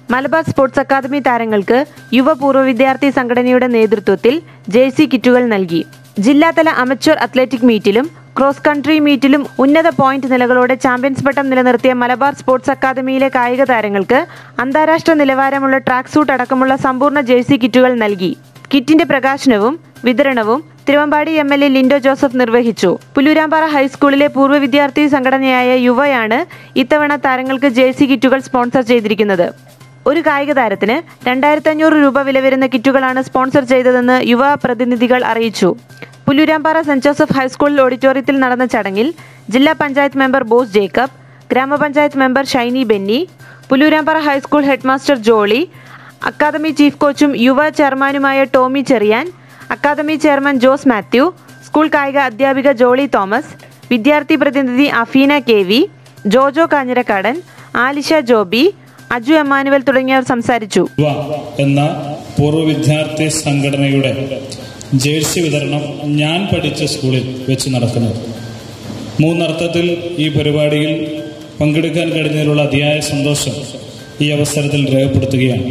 Malabar sports academy താരങ്ങൾക്ക് യുവ പൂർവ്വ വിദ്യാർത്ഥി സംഘടനയുടെ നേതൃത്വത്തിൽ ജേഴ്സി കിറ്റുകൾ നൽകി ജില്ലാതല അമച്വർ അത്ലറ്റിക് മീറ്റിലും ക്രോസ് കൺട്രി മീറ്റിലും ഉന്നത പോയിന്റ് നിലകളോടെ ചാമ്പ്യൻസ് പട്ടം നിലനിർത്തിയ മലബാർ സ്പോർട്സ് അക്കാദമിയിലെ കായിക താരങ്ങൾക്ക് അന്താരാഷ്ട്ര നിലവാരമുള്ള ട്രാക്ക് സൂട്ട് അടക്കമുള്ള സമ്പൂർണ്ണ ജേഴ്സി കിറ്റുകൾ നൽകി കിറ്റിന്റെ പ്രകാശനവും വിതരണവും Thiruvambady M L A Lindo Joseph നിർവഹിച്ചു പുല്ലൂരാമ്പാറ ഹൈസ്കൂളിലെ പൂർവ്വ വിദ്യാർത്ഥി സംഘടനയായ യുവയാണ് ഇത്തവണ താരങ്ങൾക്ക് ജേഴ്സി കിറ്റുകൾ സ്പോൺസർ ചെയ്തിരിക്കുന്നത് ഒരു കായിക താരത്തിന് രണ്ടായിരത്തി അഞ്ഞൂറ് രൂപ വില വരുന്ന കിറ്റുകളാണ് സ്പോൺസർ ചെയ്തതെന്ന് യുവ പ്രതിനിധികൾ അറിയിച്ചു പുല്ലൂരാമ്പാറ സെന്റ് ജോസഫ് ഹൈസ്കൂൾ ഓഡിറ്റോറിയത്തിൽ നടന്ന ചടങ്ങിൽ ജില്ലാ പഞ്ചായത്ത് മെമ്പർ ബോസ് ജേക്കബ് ഗ്രാമപഞ്ചായത്ത് member Shiny Benny Pulloorampara high school headmaster Jolly academy chief കോച്ചും യുവ ചെയർമാനുമായ Tomy Cherian academy chairman Jose Mathew school കായിക അധ്യാപിക ജോളി തോമസ് വിദ്യാർത്ഥി പ്രതിനിധി അഫീന കെ വി ജോജോ കാഞ്ഞിരക്കാടൻ ആലിഷ ജോബി അജു എമ്മാനുവൽ തുടങ്ങിയവർ സംസാരിച്ചു യുവ എന്ന പൂർവ്വ വിദ്യാർത്ഥി സംഘടനയുടെ ജേഴ്സി വിതരണം ഞാൻ പഠിച്ച സ്കൂളിൽ വെച്ച് നടക്കുന്നത് മൂന്നർത്ഥത്തിൽ ഈ പരിപാടിയിൽ പങ്കെടുക്കാൻ കഴിഞ്ഞതിലുള്ള അതിയായ സന്തോഷം ഈ അവസരത്തിൽ രേഖപ്പെടുത്തുകയാണ്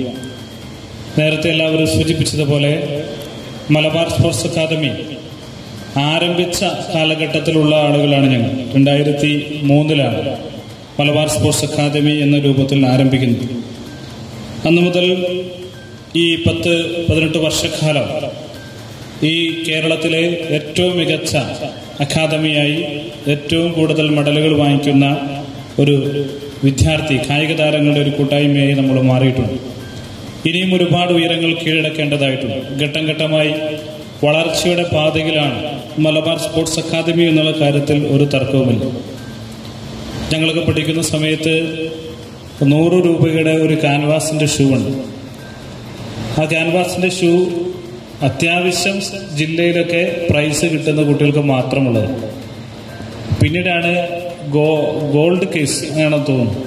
നേരത്തെ എല്ലാവരും സൂചിപ്പിച്ചതുപോലെ മലബാർ സ്പോർട്സ് അക്കാദമി ആരംഭിച്ച കാലഘട്ടത്തിലുള്ള ആളുകളാണ് ഞങ്ങൾ രണ്ടായിരത്തി മൂന്നിലാണ് മലബാർ സ്പോർട്സ് അക്കാദമി എന്ന രൂപത്തിൽ ആരംഭിക്കുന്നത് അന്നു മുതൽ ഈ പത്ത് പതിനെട്ട് വർഷക്കാലം ഈ കേരളത്തിലെ ഏറ്റവും മികച്ച അക്കാദമിയായി ഏറ്റവും കൂടുതൽ മെഡലുകൾ വാങ്ങിക്കുന്ന ഒരു വിദ്യാർത്ഥി കായിക താരങ്ങളുടെ ഒരു കൂട്ടായ്മയായി നമ്മൾ മാറിയിട്ടുണ്ട് ഇനിയും ഒരുപാട് ഉയരങ്ങൾ കീഴടക്കേണ്ടതായിട്ടുണ്ട് ഘട്ടം ഘട്ടമായി വളർച്ചയുടെ പാതയിലാണ് മലബാർ സ്പോർട്സ് അക്കാദമി എന്നുള്ള കാര്യത്തിൽ ഒരു തർക്കവുമില്ല ഞങ്ങളൊക്കെ പഠിക്കുന്ന സമയത്ത് നൂറ് രൂപയുടെ ഒരു ക്യാൻവാസിന്റെ ഷൂ ഉണ്ട് ആ ക്യാൻവാസിന്റെ ഷൂ അത്യാവശ്യം ജില്ലയിലൊക്കെ പ്രൈസ് കിട്ടുന്ന കുട്ടികൾക്ക് മാത്രമുള്ളത് പിന്നീടാണ് ഗോ ഗോൾഡ് കേസ് ആണെന്ന് തോന്നുന്നു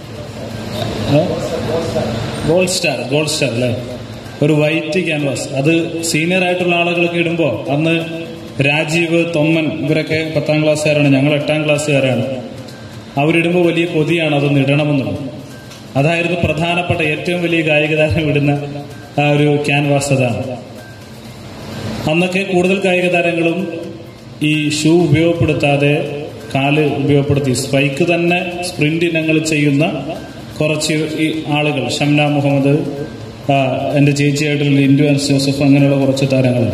ഏ? ഗോൾഡ് സ്റ്റാർ ഗോൾഡ് സ്റ്റാർ അല്ലേ ഒരു വൈറ്റ് ക്യാൻവാസ് അത് സീനിയർ ആയിട്ടുള്ള ആളുകളൊക്കെ ഇടുമ്പോൾ അന്ന് രാജീവ് തൊമ്മൻ ഇവരൊക്കെ പത്താം ക്ലാസ്സുകാരാണ് ഞങ്ങൾ എട്ടാം ക്ലാസ്സുകാരാണ് അവരിടുമ്പോൾ വലിയ കൊതിയാണ് അതൊന്ന് ഇടണമെന്നുള്ളത് അതായിരുന്നു പ്രധാനപ്പെട്ട ഏറ്റവും വലിയ കായിക താരം ഇടുന്ന ആ ഒരു ക്യാൻവാസ് അതാണ് അന്നൊക്കെ കൂടുതൽ കായിക താരങ്ങളും ഈ ഷൂ ഉപയോഗപ്പെടുത്താതെ കാല് ഉപയോഗപ്പെടുത്തി സ്പൈക്ക് തന്നെ സ്പ്രിന്റ് ഇനങ്ങൾ ചെയ്യുന്ന കുറച്ച് ഈ ആളുകൾ ഷംന മുഹമ്മദ് ആ, എൻ്റെ ചേച്ചിയായിട്ടുള്ള ലിൻഡു ആൻഡ് ജോസഫ് അങ്ങനെയുള്ള കുറച്ച് താരങ്ങളാണ്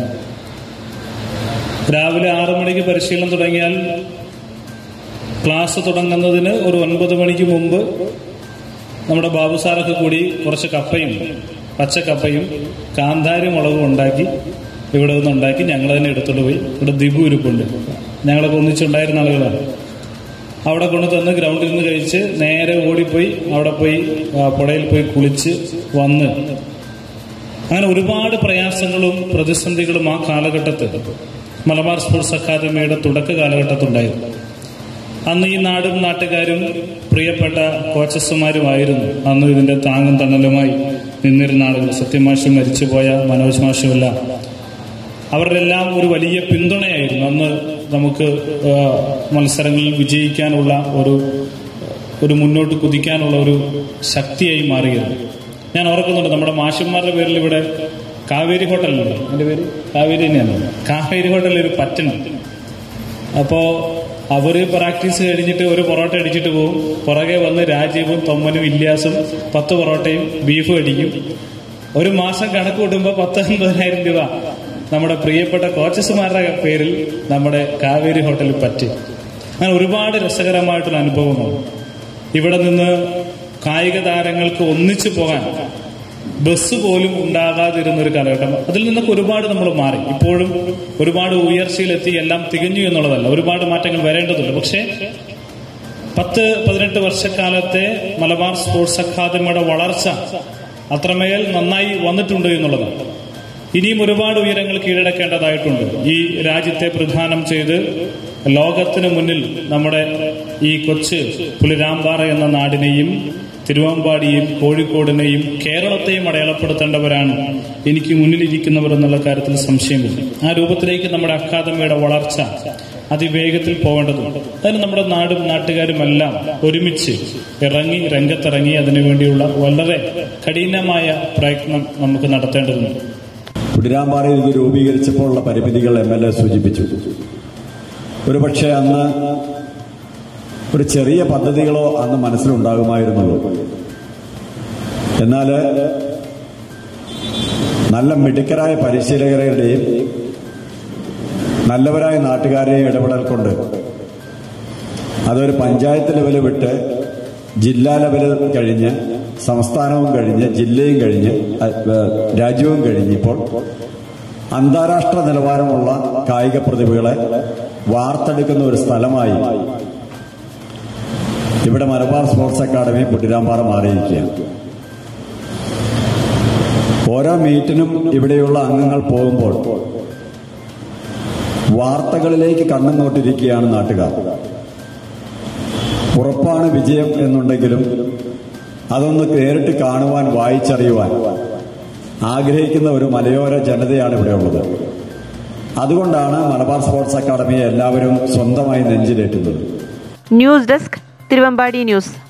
രാവിലെ ആറു മണിക്ക് പരിശീലനം തുടങ്ങിയാൽ ക്ലാസ് തുടങ്ങുന്നതിന് ഒരു ഒൻപത് മണിക്ക് മുമ്പ് നമ്മുടെ ബാബു സാറൊക്കെ കൂടി കുറച്ച് കപ്പയും പച്ചക്കപ്പയും കാന്താരി മുളകും ഉണ്ടാക്കി ഇവിടെ നിന്ന് ഉണ്ടാക്കി ഞങ്ങൾ തന്നെ എടുത്തോണ്ട് പോയി ഇവിടെ ദിബു ഇരിപ്പുണ്ട് ഞങ്ങളൊക്കെ ഒന്നിച്ചുണ്ടായിരുന്ന ആളുകളാണ് അവിടെ കൊണ്ട് തന്ന് ഗ്രൗണ്ടിൽ നിന്ന് കഴിച്ച് നേരെ ഓടിപ്പോയി അവിടെ പോയി ആ, പുഴയിൽ പോയി കുളിച്ച് വന്ന് അങ്ങനെ ഒരുപാട് പ്രയാസങ്ങളും പ്രതിസന്ധികളും ആ കാലഘട്ടത്തിൽ മലബാർ സ്പോർട്സ് അക്കാദമിയുടെ തുടക്ക കാലഘട്ടത്തുണ്ടായിരുന്നു അന്ന് ഈ നാടും നാട്ടുകാരും പ്രിയപ്പെട്ട കോച്ചസുമാരുമായിരുന്നു അന്ന് ഇതിന്റെ താങ്ങും തണലുമായി നിന്നിരുന്ന ആളുകൾ സത്യമാഷും മരിച്ചുപോയ മനോജ് മാഷുമെല്ലാം അവരുടെ എല്ലാം ഒരു വലിയ പിന്തുണയായിരുന്നു അന്ന് നമുക്ക് ആ, മത്സരങ്ങളിൽ വിജയിക്കാനുള്ള ഒരു ഒരു മുന്നോട്ട് കുതിക്കാനുള്ള ഒരു ശക്തിയായി മാറിയത് ഞാൻ ഓർക്കുന്നുണ്ട് നമ്മുടെ മാഷന്മാരുടെ പേരിൽ ഇവിടെ കാവേരി ഹോട്ടലിലുണ്ട് എൻ്റെ പേര് കാവേരി തന്നെയാണ് കാവേരി ഹോട്ടലിൽ ഒരു പറ്റുന്നുണ്ട് അപ്പോ അവര് പ്രാക്ടീസ് കഴിഞ്ഞിട്ട് ഒരു പൊറോട്ട അടിച്ചിട്ട് പോകും പുറകെ വന്ന് രാജീവും തൊമ്മനും ഇല്യാസും പത്ത് പൊറോട്ടയും ബീഫും അടിക്കും ഒരു മാസം കണക്ക് കൂട്ടുമ്പോൾ പത്ത് അൻപതിനായിരം രൂപ നമ്മുടെ പ്രിയപ്പെട്ട കോച്ചസുമാരുടെ പേരിൽ നമ്മുടെ കാവേരി ഹോട്ടലിൽ പറ്റി അങ്ങനെ ഒരുപാട് രസകരമായിട്ടുള്ള അനുഭവമാണ് ഇവിടെ നിന്ന് കായിക താരങ്ങൾക്ക് ഒന്നിച്ചു പോകാൻ ബസ് പോലും ഉണ്ടാകാതിരുന്ന ഒരു കാലഘട്ടം അതിൽ നിന്നൊക്കെ ഒരുപാട് നമ്മൾ മാറി ഇപ്പോഴും ഒരുപാട് ഉയർച്ചയിലെത്തി എല്ലാം തികഞ്ഞു എന്നുള്ളതല്ല ഒരുപാട് മാറ്റങ്ങൾ വരേണ്ടതുണ്ട് പക്ഷേ പത്ത് പതിനെട്ട് വർഷക്കാലത്തെ മലബാർ സ്പോർട്സ് അക്കാദമിയുടെ വളർച്ച അത്രമേൽ നന്നായി വന്നിട്ടുണ്ട് എന്നുള്ളതാണ് ഇനിയും ഒരുപാട് ഉയരങ്ങൾ കീഴടക്കേണ്ടതായിട്ടുണ്ട് ഈ രാജ്യത്തെ പ്രധാനം ചെയ്ത് ലോകത്തിന് മുന്നിൽ നമ്മുടെ ഈ കൊച്ച് പുലിരാമ്പാറ എന്ന നാടിനെയും തിരുവമ്പാടിയും കോഴിക്കോടിനെയും കേരളത്തെയും അടയാളപ്പെടുത്തേണ്ടവരാണ് എനിക്ക് മുന്നിലിരിക്കുന്നവർ എന്നുള്ള കാര്യത്തിൽ സംശയമില്ല ആ രൂപത്തിലേക്ക് നമ്മുടെ അക്കാദമിയുടെ വളർച്ച അതിവേഗത്തിൽ പോകേണ്ടതുണ്ട് അതിന് നമ്മുടെ നാടും നാട്ടുകാരുമെല്ലാം ഒരുമിച്ച് ഇറങ്ങി രംഗത്തിറങ്ങി അതിനുവേണ്ടിയുള്ള വളരെ കഠിനമായ പ്രയത്നം നമുക്ക് നടത്തേണ്ടതുണ്ട് കുടിരാമ്പാറയിൽ ഇത് രൂപീകരിച്ചപ്പോഴുള്ള പരിമിതികൾ എം എൽ എ സൂചിപ്പിച്ചു ഒരുപക്ഷെ അന്ന് ഒരു ചെറിയ പദ്ധതികളോ അന്ന് മനസ്സിലുണ്ടാകുമായിരുന്നുള്ളൂ എന്നാൽ നല്ല മിടുക്കരായ പരിശീലകരുടെയും നല്ലവരായ നാട്ടുകാരെയും ഇടപെടൽ കൊണ്ട് അതൊരു പഞ്ചായത്ത് ലെവൽ വിട്ട് ജില്ലാ ലെവൽ കഴിഞ്ഞ് സംസ്ഥാനവും കഴിഞ്ഞ് ജില്ലയും കഴിഞ്ഞ് അഹ്, ഏഹ്, രാജ്യവും കഴിഞ്ഞ് ഇപ്പോൾ അന്താരാഷ്ട്ര നിലവാരമുള്ള കായിക പ്രതിഭകളെ വാർത്തെടുക്കുന്ന ഒരു സ്ഥലമായി ഇവിടെ മലബാർ സ്പോർട്സ് അക്കാദമി പുട്ടിരാമ്പാറ മാറിയിരിക്കുകയാണ് ഓരോ മീറ്റിനും ഇവിടെയുള്ള അംഗങ്ങൾ പോകുമ്പോൾ വാർത്തകളിലേക്ക് കണ്ണും നോട്ടിരിക്കുകയാണ് നാട്ടുകാർ ഉറപ്പാണ് വിജയം എന്നുണ്ടെങ്കിലും അതൊന്ന് നേരിട്ട് കാണുവാൻ വായിച്ചറിയുവാൻ ആഗ്രഹിക്കുന്ന ഒരു മലയോര ജനതയാണ് ഇവിടെ ഉള്ളത് അതുകൊണ്ടാണ് മലബാർ സ്പോർട്സ് അക്കാദമിയെ എല്ലാവരും സ്വന്തമായി നെഞ്ചിലേറ്റുന്നത് ന്യൂസ് ഡെസ്ക് തിരുവമ്പാടി ന്യൂസ്